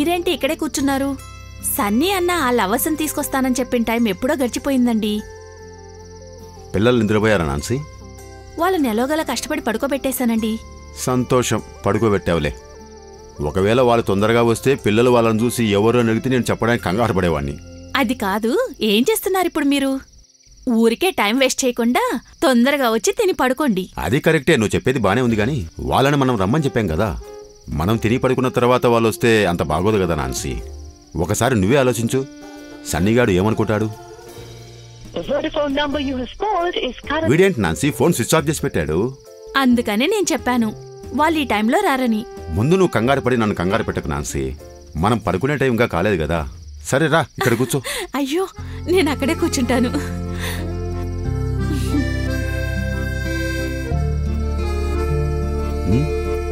మీరేంటి ఇక్కడే కూర్చున్నారు సన్నీ అన్న ఆ లవసం తీసుకొస్తానని చెప్పిన టైం ఎప్పుడో గడిచిపోయిందండి పిల్లలు నిద్రపోయారా నాన్సీ వాళ్ళని ఎలాగోలా కష్టపడి పడుకోబెట్టేశానండి సంతోషం పడుకోబెట్టావులే ఒకవేళ వాళ్ళు తొందరగా వస్తే పిల్లలు వాళ్ళని చూసి ఎవరో అడిగితే నేను చెప్పడానికి కంగారు పడేవాడిని అది కాదు ఏం చేస్తున్నారు ఇప్పుడు మీరు ఊరికే టైం వేస్ట్ చేయకుండా తొందరగా వచ్చి తిని పడుకోండి అది కరెక్టే నువ్వు చెప్పేది బానే ఉంది కానీ వాళ్ళని మనం రమ్మని చెప్పాం కదా మనం తిని పడుకున్న తర్వాత వాళ్ళు వస్తే అంత బాగోదు కదా నాన్సీ ఒకసారి నువ్వే ఆలోచించు సన్నిగాడు ఏమనుకుంటాడు The Vodafone number you have called is currently వీడేంటి నాన్సీ ఫోన్ స్విచ్ ఆఫ్ చేసి పెట్టాడు అందుకనే నేను చెప్పాను వాళ్ళు ఈ టైంలో రారని ముందు నువ్వు కంగారు పడి నన్ను కంగారు పెట్టకు నాన్సీ మనం పడుకునే టైం ఇంకా కాలేదు కదా సరే రా ఇక్కడ కూర్చో అయ్యో నేను అక్కడే కూర్చుంటాను ఉమ్,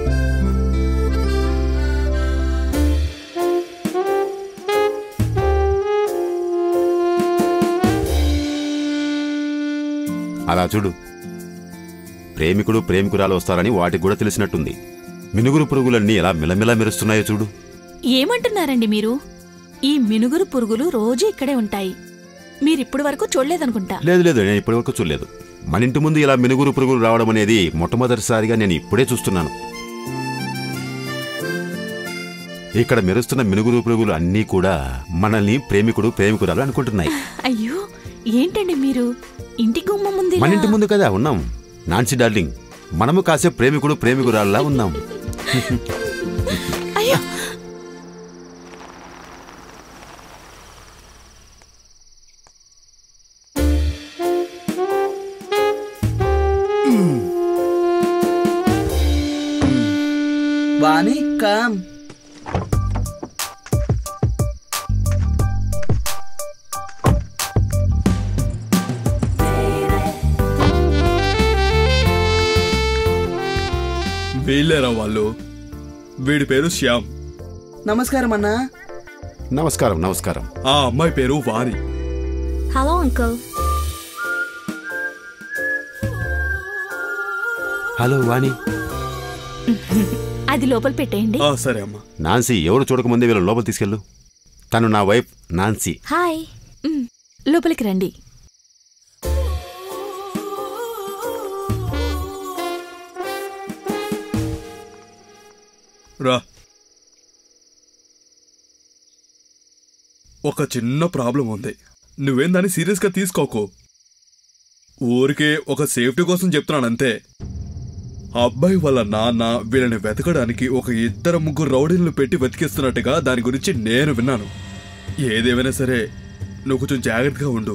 అలా చూడు ప్రేమికుడు ప్రేమికురాలు వస్తారని వాటికి కూడా తెలిసినట్టుంది మినుగురు పురుగులన్నీ ఎలా మిలమిలా మెరుస్తున్నాయో చూడు ఏమంటున్నారండి మీరు ఈ మినుగురు పురుగులు రోజు ఇక్కడే ఉంటాయి మీరిప్పటి వరకు చూడలేదనుకుంటా లేదు లేదు నేను ఇప్పటివరకు చూడలేదు మన ఇంటి ముందు ఇలా మినుగురు పురుగులు రావడం అనేది మొట్టమొదటిసారిగా నేను ఇప్పుడే చూస్తున్నాను ఇక్కడ మెరుస్తున్న మినుగురు పురుగులు అన్నీ కూడా మనల్ని ప్రేమికుడు ప్రేమికురాలు అనుకుంటున్నాయి అయ్యో ఏంటండి మీరు ఇంటి గుమ్మ ముందు మన ఇంటి ముందు కదా ఉన్నాం నాన్సీ డార్లింగ్ మనము కాసేపు ప్రేమికుడు ప్రేమికురాల్లా ఉన్నాం అయ్యో వాణి కామ్ వీళ్ళేరా వాళ్ళు వీడి పేరు శ్యామ్ నమస్కారం అన్నా నమస్కారం నమస్కారం ఆ అమ్మాయి పేరు Vani hello uncle hello Vani అది లోపల పెట్టేయండి ఆ సరే అమ్మా నాన్సీ ఎవరు చూడకముందే వీళ్ళ లోపల తీసుకెళ్ళు తను నా వైఫ్ నాన్సీ హాయ్ మ్, లోపలికి రండి రా ఒక చిన్న ప్రాబ్లం ఉంది నువ్వేం దాన్ని సీరియస్గా తీసుకోకు ఊరికే ఒక సేఫ్టీ కోసం చెప్తున్నాను అంతే ఆ అబ్బాయి వాళ్ళ నాన్న వీళ్ళని వెతకడానికి ఒక ఇద్దరు ముగ్గురు రౌడీలను పెట్టి వెతికిస్తున్నట్టుగా దాని గురించి నేను విన్నాను ఏదేమైనా సరే నువ్వు కొంచెం జాగ్రత్తగా ఉండు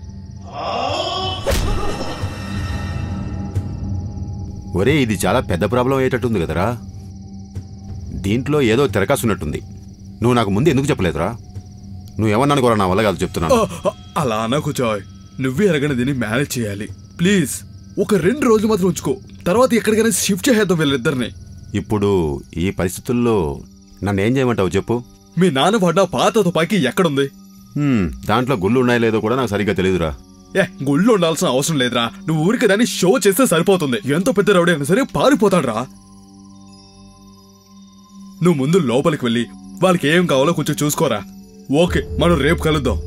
ఒరే ఇది చాలా పెద్ద ప్రాబ్లం అయ్యేటట్టుంది కదరా దీంట్లో ఏదో తిరకాసున్నట్టుంది నువ్వు నాకు ముందు ఎందుకు చెప్పలేదురా నువ్వేమన్నాను కూడా నా వల్ల కాదు చెప్తున్నాను ఆ, ఆ, అలా అనకు జాయ్ నువ్వే ఎరగని దీన్ని మేనేజ్ చేయాలి ప్లీజ్ ఒక రెండు రోజులు మాత్రం ఉంచుకో తర్వాత ఎక్కడికైనా షిఫ్ట్ చేద్దాం వీళ్ళిద్దరిని ఇప్పుడు ఈ పరిస్థితుల్లో నన్ను ఏం చేయమంటావు చెప్పు మీ నాన్న వాడిన పాత తుపాకీ ఎక్కడుంది హ్మ్, దాంట్లో గుళ్ళు ఉన్నాయో లేదో కూడా నాకు సరిగ్గా తెలియదురా ఏ గుళ్ళు ఉండాల్సిన అవసరం లేదురా నువ్వు ఊరికి దాన్ని షో చేస్తే సరిపోతుంది ఎంత పెద్ద రౌడీ అయినా సరే పారిపోతాడురా నువ్వు ముందు లోపలికి వెళ్ళి వాళ్ళకి ఏం కావాలో కొంచెం చూసుకోరా ఓకే మనం రేపు కలుద్దాం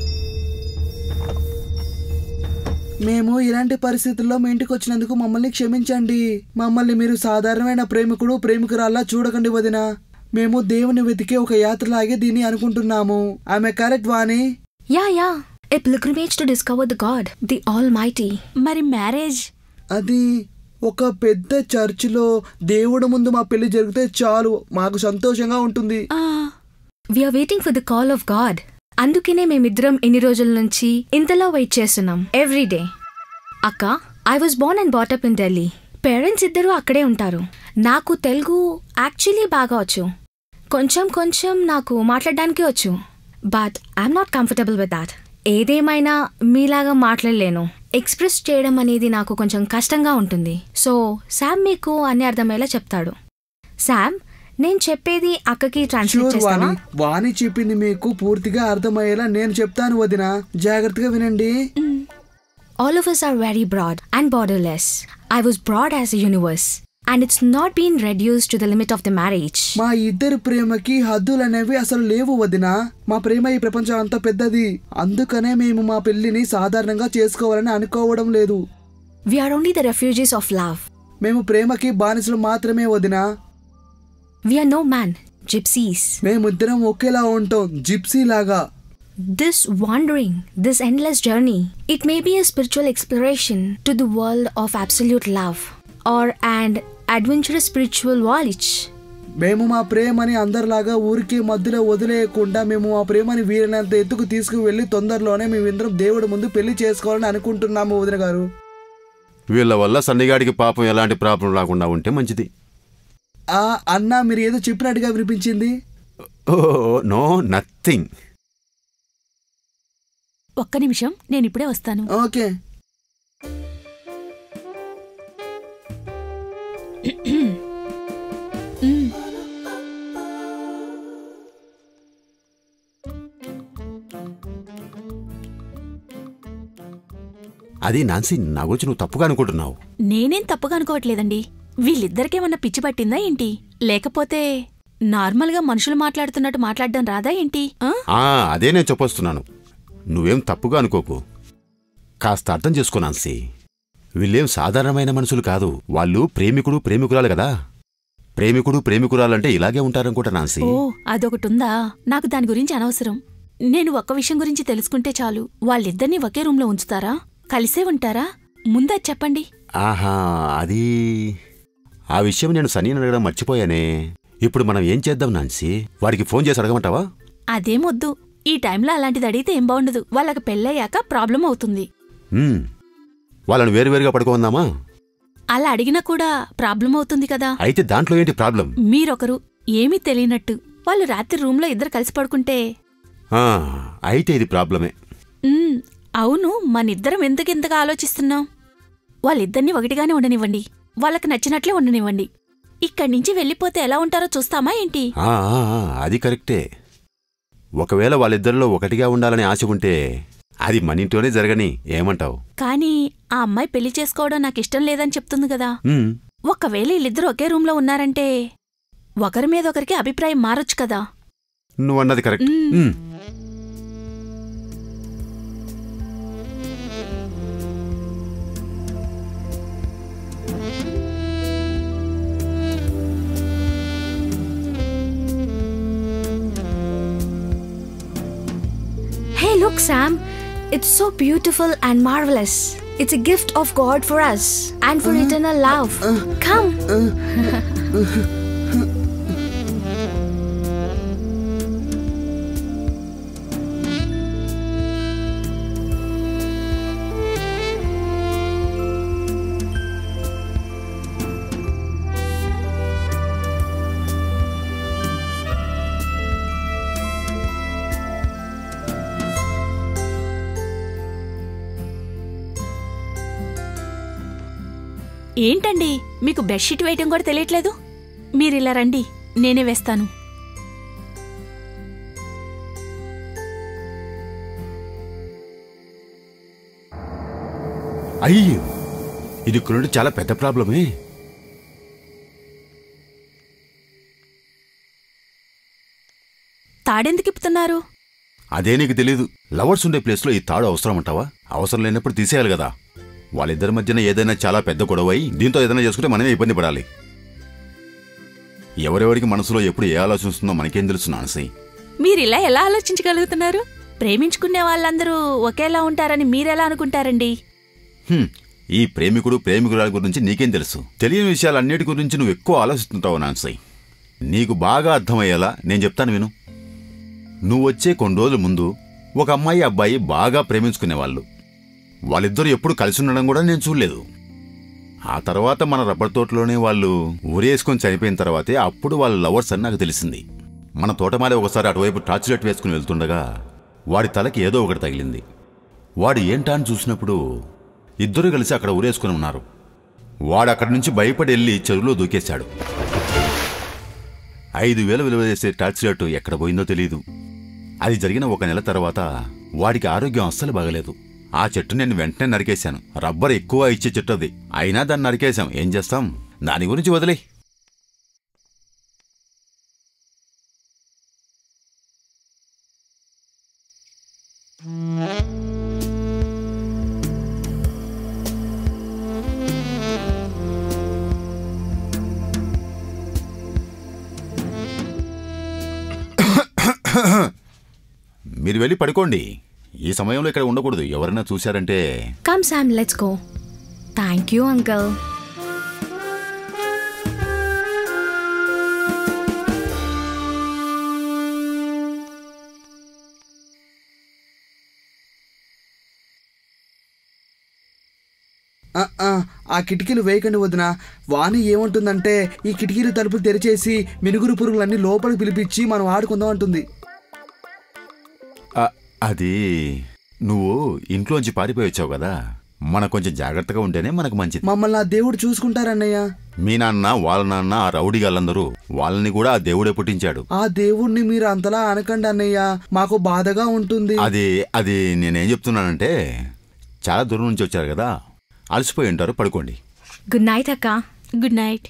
మేము ఇలాంటి పరిస్థితుల్లో మీ ఇంటికి వచ్చినందుకు మమ్మల్ని క్షమించండి మమ్మల్ని మీరు సాధారణమైన ప్రేమికుడు ప్రేమికురాల్లా చూడకండి వదిన మేము దేవుని వెతికే ఒక యాత్రలాగే దీన్ని అనుకుంటున్నాము ఆమె correct Vani yeah yeah a pilgrimage to discover the god the almighty మరి మ్యారేజ్ అది ఒక పెద్ద చర్చిలో దేవుడు ముందు మా పెళ్లి జరిగితే చాలు మాకు సంతోషంగా ఉంటుంది ఆ, we're waiting for the call of god అందుకనే మేమిద్దరం ఎన్ని రోజుల నుంచి ఇంతలా వెయిట్ చేస్తున్నాం ఎవ్రీ డే అక్క I was born and brought up in Delhi parents ఇద్దరు అక్కడే ఉంటారు నాకు తెలుగు యాక్చువల్లీ బాగా వచ్చు కొంచెం కొంచెం నాకు మాట్లాడడానికి వచ్చు but I'm not comfortable with that ఏదేమైనా మీలాగా మాట్లాడలేను ఎక్స్ప్రెస్ చేయడం అనేది నాకు కొంచెం కష్టంగా ఉంటుంది సో శామ్ మీకు అన్ని అర్థమయ్యేలా చెప్తాడు శామ్ నేను చెప్పేది అక్కకి ట్రాన్స్లేట్ షూర్ చేస్తావా వాణి వాణి చెప్పింది మీకు పూర్తిగా అర్థమయ్యేలా నేను చెప్తాను వదిన జాగ్రత్తగా వినండి All of us are very broad and borderless. I was broad as a universe. And it's not been reduce to the limit of the marriage మా ఇద్దరి ప్రేమకి హద్దులు అనేవి అసలు లేవు వదిన మా ప్రేమ ఈ ప్రపంచం అంత పెద్దది అందుకనే మేము మా పెళ్లిని సాధారణంగా చేసుకోవాలని అనుకోవడం లేదు we're only the refugees of love మేము ప్రేమకి బానిసలు మాత్రమే వదిన వీఆర్ నో మ్యాన్ జిప్సీస్ మేమిద్దరం ఒకేలా ఉంటాం జిప్సీ లాగా This wandering, this endless journey, it may be a spiritual exploration to the world of absolute love or an adventurous spiritual voyage. మేము మా ప్రేమని అందరిలాగా ఊరికే మధ్యలో వదిలేయకుండా మేము మా ప్రేమని వీరినంత ఎత్తుకు తీసుకువెళ్ళి తొందరలోనే మేమిద్దరం దేవుడి ముందు పెళ్లి చేసుకోవాలని అనుకుంటున్నాము వదిన గారు వీళ్ళ వల్ల సన్నిగాడికి పాపం ఎలాంటి ప్రాబ్లం రాకుండా ఉంటే మంచిది ఆ అన్న మీరు ఏదో చెప్పినట్టుగా వినిపించింది ఓ నో నథింగ్ ఒక్క నిమిషం నేను ఇప్పుడే వస్తాను ఓకే మ్, అది నాన్సీ నా గురించి నువ్వు తప్పుగా అనుకుంటున్నావు నేనేం తప్పుగా అనుకోవట్లేదండి వీళ్ళిద్దరికేమన్నా పిచ్చి పట్టిందా ఏంటి లేకపోతే నార్మల్గా మనుషులు మాట్లాడుతున్నట్టు మాట్లాడడం రాదా ఏంటి ఆ? ఆ, అదే నేను చెప్పొస్తున్నాను నువ్వేం తప్పుగా అనుకోకు కాస్త అర్థం చేసుకో నాన్సీ వీళ్ళేం సాధారణమైన మనుషులు కాదు వాళ్ళు ప్రేమికుడు ప్రేమికురాలు కదా ప్రేమికుడు ప్రేమికురాలంటే ఇలాగే ఉంటారనుకుంటా నాన్సీ ఓ అదొకటుందా నాకు దాని గురించి అనవసరం నేను ఒక్క విషయం గురించి తెలుసుకుంటే చాలు వాళ్ళిద్దరినీ ఒకే రూమ్లో ఉంచుతారా కలిసే ఉంటారా ముందా చెప్పండి ఆహా అది ఆ విషయం నేను సన్నీని అడగడం మర్చిపోయానే ఇప్పుడు మనం ఏం చేద్దాం నాన్సీ వాడికి ఫోన్ చేసి అడగమంటావా అదేమొద్దు ఈ టైంలో అలాంటిది అడిగితే ఏం బాగుండదు వాళ్ళకి పెళ్ళయ్యాక ప్రాబ్లం అవుతుంది ఉమ్, వాళ్ళని వేరువేరుగా పడుకోందామా అలా అడిగినా కూడా ప్రాబ్లం అవుతుంది కదా అయితే దాంట్లో ఏంటి ప్రాబ్లం మీరొకరు ఏమీ తెలియనట్టు వాళ్ళు రాత్రి రూమ్లో ఇద్దరు కలిసి పడుకుంటే ఆ, అయితే ఇది ప్రాబ్లమే ఉమ్, అవును మనిద్దరం ఎందుకింతగా ఆలోచిస్తున్నాం వాళ్ళిద్దరినీ ఒకటిగానే ఉండనివ్వండి వాళ్ళకి నచ్చినట్లే ఉండనివ్వండి ఇక్కడి నుంచి వెళ్ళిపోతే ఎలా ఉంటారో చూస్తామా ఏంటి ఆ, ఆ, ఆ, అది కరెక్టే ఒకవేళ వాళ్ళిద్దరిలో ఒకటిగా ఉండాలని ఆశ ఉంటే అది మన ఇంట్లోనే జరగని ఏమంటావు కానీ ఆ అమ్మాయి పెళ్లి చేసుకోవడం నాకు ఇష్టం లేదని చెప్తుంది కదా ఉమ్, ఒకవేళ వీళ్ళిద్దరూ ఒకే రూమ్లో ఉన్నారంటే ఒకరి మీద ఒకరికి అభిప్రాయం మారొచ్చు కదా నువ్వన్నది కరెక్ట్ మ్. ఉమ్. Hey, look, Sam. It's so beautiful and marvelous. It's a gift of God for us and for eternal love. Come. ఏంటండి మీకు బెడ్షీట్ వేయటం కూడా తెలియట్లేదు మీరిలా రండి నేనే వేస్తాను అయ్యో ఇది ఇక్కడ చాలా పెద్ద ప్రాబ్లమే తాడెందుకు ఇప్పుతున్నారు అదే నీకు తెలీదు లవర్స్ ఉండే ప్లేస్లో ఈ తాడు అవసరం అంటావా అవసరం లేనప్పుడు తీసేయాలి కదా వాళ్ళిద్దరి మధ్యన ఏదైనా చాలా పెద్ద గొడవ అయి దీంతో ఏదైనా చేసుకుంటే మనమే ఇబ్బంది పడాలి ఎవరెవరికి మనసులో ఎప్పుడు ఏ ఆలోచన వస్తుందో మనకేం తెలుసు నానసి మీరిలా ఎలా ఆలోచించగలుగుతున్నారు ప్రేమించుకునే వాళ్ళందరూ ఒకేలా ఉంటారని మీరెలా అనుకుంటారండి హ్మ్, ఈ ప్రేమికుడు ప్రేమికురాల గురించి నీకేం తెలుసు తెలియని విషయాలన్నిటి గురించి నువ్వు ఎక్కువ ఆలోచిస్తుంటావు నాన్సీ నీకు బాగా అర్థమయ్యేలా నేను చెప్తాను విను నువ్వు వచ్చే కొన్ని రోజుల ముందు ఒక అమ్మాయి అబ్బాయి బాగా ప్రేమించుకునేవాళ్ళు వాళ్ళిద్దరూ ఎప్పుడు కలిసి ఉండడం కూడా నేను చూడలేదు ఆ తర్వాత మన రబ్బర్ తోటలోనే వాళ్ళు ఊరేసుకొని చనిపోయిన తర్వాతే అప్పుడు వాళ్ళ లవర్స్ అని నాకు తెలిసింది మన తోటమాలే ఒకసారి అటువైపు టార్చ్ లైట్ వేసుకుని వెళ్తుండగా వాడి తలకి ఏదో ఒకటి తగిలింది వాడు ఏంటా అని చూసినప్పుడు ఇద్దరు కలిసి అక్కడ ఊరేసుకుని ఉన్నారు వాడు అక్కడి నుంచి భయపడి వెళ్ళి చెరువులో దూకేశాడు ఐదు వేలు విలువ చేసే టార్చ్ లైట్ ఎక్కడ పోయిందో తెలియదు అది జరిగిన ఒక నెల తర్వాత వాడికి ఆరోగ్యం అస్సలు బాగలేదు ఆ చెట్టు నేను వెంటనే నరికేశాను రబ్బర్ ఎక్కువ ఇచ్చే చెట్టు అది అయినా దాన్ని నరికేశాం ఏం చేస్తాం దాని గురించి వదిలే మీరు వెళ్ళి పడుకోండి ఈ సమయంలో ఇక్కడ ఉండకూడదు ఎవరైనా చూశారంటే come Sam let's go thank you uncle ఆ, ఆ, ఆ కిటికీలు వేయకండి వదిన వాణి ఏమంటుందంటే ఈ కిటికీలు తలుపులు తెరిచేసి మినుగురు పురుగులన్నీ లోపలికి పిలిపించి మనం ఆడుకుందాం అంటుంది ఆ, అది నువ్వు ఇంట్లోంచి పారిపోయి వచ్చావు కదా మన కొంచెం జాగ్రత్తగా ఉంటేనే మనకు మంచిది మమ్మల్ని ఆ దేవుడు చూసుకుంటారన్నయ్య మీ నాన్న వాళ్ళ నాన్న ఆ రౌడీ గాళ్ళందరూ వాళ్ళని కూడా ఆ దేవుడే పుట్టించాడు ఆ దేవుణ్ణి మీరు అంతలా అనకండి అన్నయ్య మాకు బాధగా ఉంటుంది అది అది నేనేం చెప్తున్నానంటే చాలా దూరం నుంచి వచ్చారు కదా అలసిపోయి ఉంటారు పడుకోండి గుడ్ నైట్ అక్క గుడ్ నైట్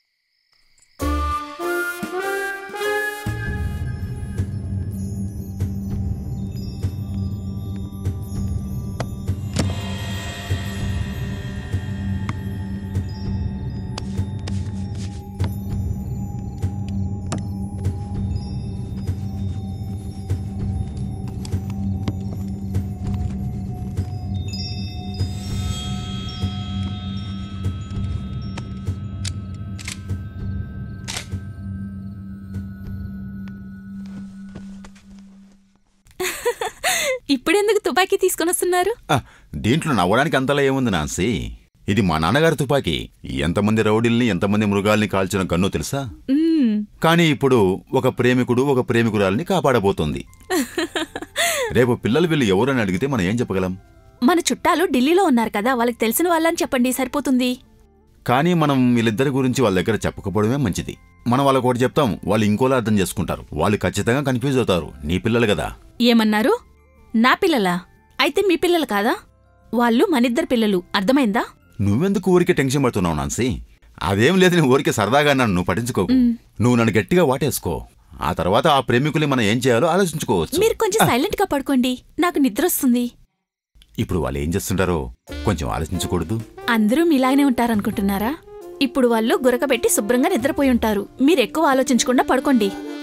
ఇప్పుడెందుకు తుపాకీ తీసుకొని వస్తున్నారు ఆ, దీంట్లో నవ్వడానికి అంతలా ఏముంది నాన్సీ ఇది మా నాన్నగారి తుపాకీ ఎంతమంది రౌడీల్ని ఎంతమంది మృగాల్ని కాల్చిన గన్ను తెలుసా మ్మ్. కానీ ఇప్పుడు ఒక ప్రేమికుడు ఒక ప్రేమికురాల్ని కాపాడబోతోంది రేపు పిల్లలు వీళ్ళు ఎవరని అడిగితే మనం ఏం చెప్పగలం మన చుట్టాలు ఢిల్లీలో ఉన్నారు కదా వాళ్ళకి తెలిసిన వాళ్ళని చెప్పండి సరిపోతుంది కానీ మనం వీళ్ళిద్దరి గురించి వాళ్ళ దగ్గర చెప్పకపోవడమే మంచిది మనం వాళ్ళకి ఒకటి చెప్తాం వాళ్ళు ఇంకోలా అర్థం చేసుకుంటారు వాళ్ళు ఖచ్చితంగా కన్ఫ్యూజ్ అవుతారు నీ పిల్లలు కదా ఏమన్నారు నా పిల్లలా అయితే మీ పిల్లలు కాదా వాళ్ళు మనిద్దరు పిల్లలు అర్థమైందా నువ్వెందుకు ఊరికే టెన్షన్ పడుతున్నావు నాన్సీ అదేం లేదు నీ ఊరికే సరదాగా నన్ను నువ్వు పట్టించుకోకు నువ్వు నన్ను గట్టిగా వాటేసుకో ఆ తర్వాత ఆ ప్రేమికుల్ని మనం ఏం చేయాలో ఆలోచించుకోవచ్చు మీరు కొంచెం సైలెంట్ గా పడుకోండి నాకు నిద్ర వస్తుంది ఇప్పుడు వాళ్ళు ఏం చేస్తుంటారో కొంచెం ఆలోచించకూడదు అందరూ మీలాగనే ఉంటారనుకుంటున్నారా ఇప్పుడు వాళ్ళు గురకబెట్టి శుభ్రంగా నిద్రపోయి ఉంటారు మీరు ఎక్కువ ఆలోచించకుండా పడుకోండి